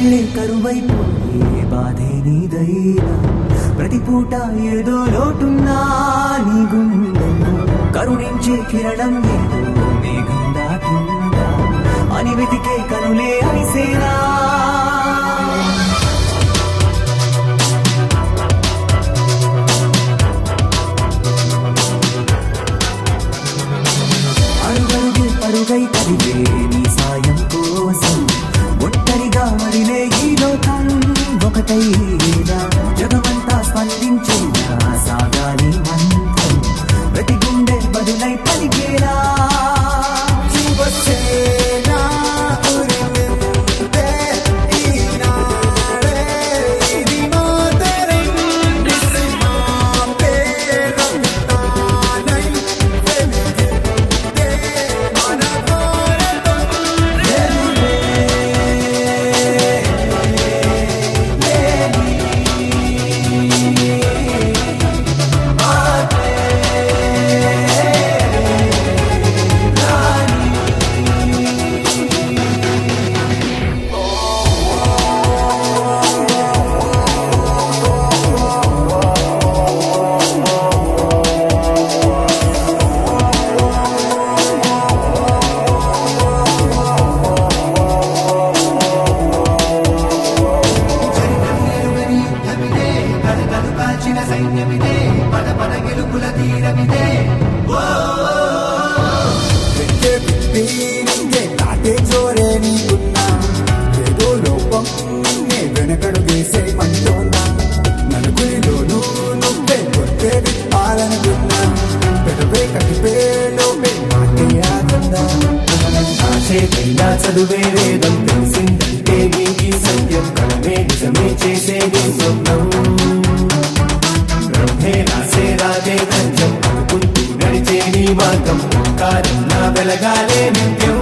కళ్ళే కరువైపోయే బాధే నీదైనా ప్రతి పూట ఏదో లోటున్నా నీ గుండెల్లో కరుణించే కిరణం ఏదో మేఘం దాటిందా అని వెతికే కనులే అలిసేనా అడుగడుగే పరుగై కదిలే నీ సాయం కోసం ఒంటరిగా మరిలే ఈ లోకం ఒకటైనా జగమంతా స్పందించేలా సాగాలి మంత్రం ప్రతి గుండె బదులై పలికేలా శివసేనా ఉరిమిందే ఈనాడే ఇది మాతరం విసిమా పేరం తానై వెలిగిందే మన భారతం వెంటే పిప్పి నింగే నాటే జోరే నీకున్నా ఏదో లోపం నే వెనకడు వేసే మంటోనా నలుగురిలోనూ నువ్వే కొట్టే విప్పాలనుకున్నా పెదవే కడిపే లోపే మాటే ఆనందా ఆశేదైనా చదువే వేదం తెలిసిందంటే నీకి సత్యం కలమే నిజమే చేసేది స్వప్నం బ్రహ్మే రాసే రాజే ధన్యం అనుకుంటూ నడిచే నీ మార్గం ఓంకారంలా వెలగాలే నిత్యం